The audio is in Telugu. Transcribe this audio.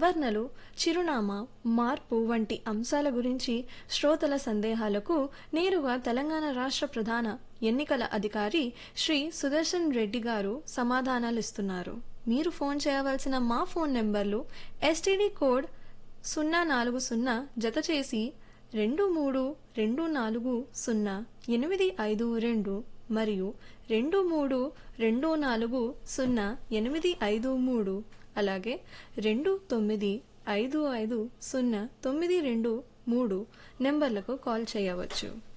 సవరణలు చిరునామా మార్పు వంటి అంశాల గురించి శ్రోతల సందేహాలకు నేరుగా తెలంగాణ రాష్ట్ర ప్రధాన ఎన్నికల అధికారి శ్రీ సుదర్శన్ రెడ్డి గారు సమాధానాలిస్తున్నారు మీరు ఫోన్ చేయవలసిన మా ఫోన్ నెంబర్లు ఎస్టీడీ కోడ్ సున్నా నాలుగు సున్నా జత చేసి రెండు మూడు రెండు నాలుగు సున్నా ఎనిమిది ఐదు రెండు మరియు రెండు మూడు రెండు నాలుగు సున్నా ఎనిమిది ఐదు మూడు అలాగే రెండు తొమ్మిది ఐదు ఐదు సున్నా తొమ్మిది రెండు మూడు నెంబర్లకు కాల్ చేయవచ్చు